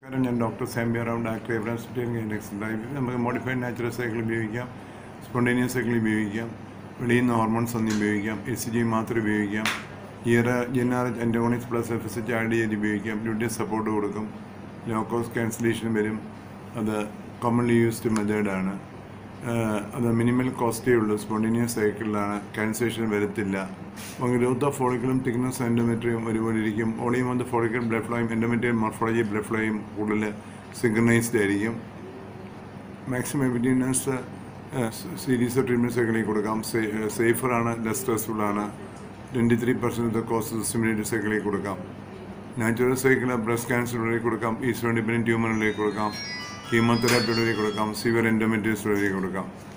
കാരണം ഞാൻ ഡോക്ടർ സാമ്പി അറൗണ്ട് ആക്ട് എവറാൻസ് നമുക്ക് മോഡിഫൈഡ് നാച്ചുറൽ സൈക്കിൾ ഉപയോഗിക്കാം സ്പോണ്ടേനിയസ് സൈക്കിൾ ഉപയോഗിക്കാം വെളിയിൽ നിന്ന് ഹോർമോൺസ് ഒന്നും ഉപയോഗിക്കാം എസ് സി ജി മാത്രം ഉപയോഗിക്കാം ഇയർ ജിനാർ എൻറ്റോണിക്സ് plus F S H add ചെയ്ത് ഉപയോഗിക്കാം ബ്ലൂട്ടിയൻ സപ്പോർട്ട് കൊടുക്കും ലോ കോസ്റ്റ് ക്യാൻസലേഷൻ വരും അത് കോമൺലി യൂസ്ഡ് മെത്തേഡാണ് അത് മിനിമൽ കോസ്റ്റേ ഉള്ളൂ സ്പോണ്ടിനിയസ് സൈക്കിളിലാണ് ക്യാൻസേഷൻ വരത്തില്ല അപ്പോൾ ഗ്രോത്ത് ഓഫ് ഫോളിക്കലും തിക്നസ് എൻഡോമെട്രിയും ഒരുപോലെ ഇരിക്കും ഓളിയും വന്ന് ഫോളിക്കൽ ബ്ലഡ് ഫ്ലോയും എൻഡോമെട്രിയൽ മോർഫോളജി ബ്ലഡ് ഫ്ലോയും കൂടുതൽ സിഗ്നൈസ്ഡ് ആയിരിക്കും മാക്സിമം എവിഡിയൻസ് സീരീസ് ഓഫ് ട്രീറ്റ്മെൻറ്റ് സൈക്കിളിൽ കൊടുക്കാം സേഫറാണ് ലെസ് സ്ട്രെസ്ഫുൾ ആണ് twenty three percent cost simulated സൈക്കിളിൽ കൊടുക്കാം നാച്ചുറൽ സൈക്കിൾ ബ്രസ്റ്റ് ക്യാൻസർ കൊടുക്കാം ഈസ്റ്റർ ഡിപ്പെൻഡൻറ്റ് ട്യൂമറിലേക്ക് കൊടുക്കാം കീമോതെറാപ്പി കൊടുക്കാം സിവിയർ എൻഡോമെട്രിയസ് കൊടുക്കാം